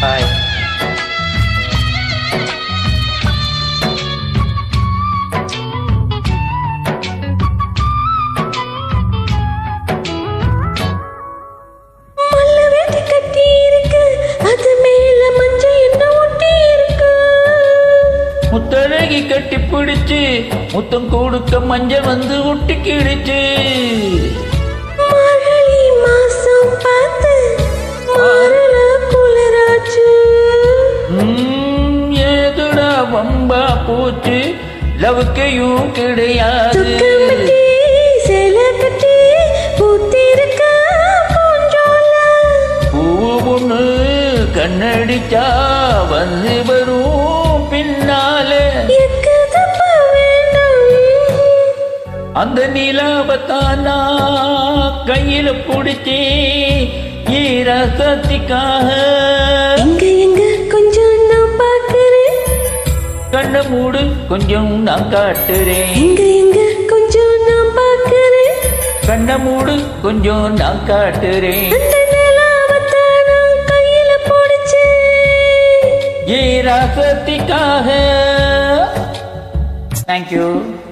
பாய் மல்ல வேட்டி கட்டி இருக்கு அது மேல மஞ்சள் என்ன ஒட்டி இருக்கு முத்தழகி கட்டி பிடிச்சு முத்தம் கொடுக்க மஞ்சள் வந்து ஒட்டிக்கிடுச்சு மார்கழி மாசம் பார்த்து மாறல குளிராச்சு ம், ஏதுடா வம்பா போச்சு லவுக்கையும் கிடையாது துக்கமட்டி சேலை கட்டி பூத்திருக்க பூஞ்சோல பூவு ஒண்ணு கண்ணடிச்சா வந்து வரும் பின்னாலே எக்கதப்ப வேண்டாம் அந்த நிலாவத்தானா கையில பிடிச்சி ஈரசத்திக்காக எங்க எங்க கொஞ்சம் நான் பார்க்கிறேன் கண்ண மூடு கொஞ்சம் நான் காட்டுறேன் எங்க எங்க கொஞ்சம் நான் பார்க்கிறேன் கண்ண மூடு கொஞ்சம் நான் காட்டுறேன் அந்த நிலாவத்தான் நான் கையில பிடிச்சு ஈரசத்திக்காக தேங்க்யூ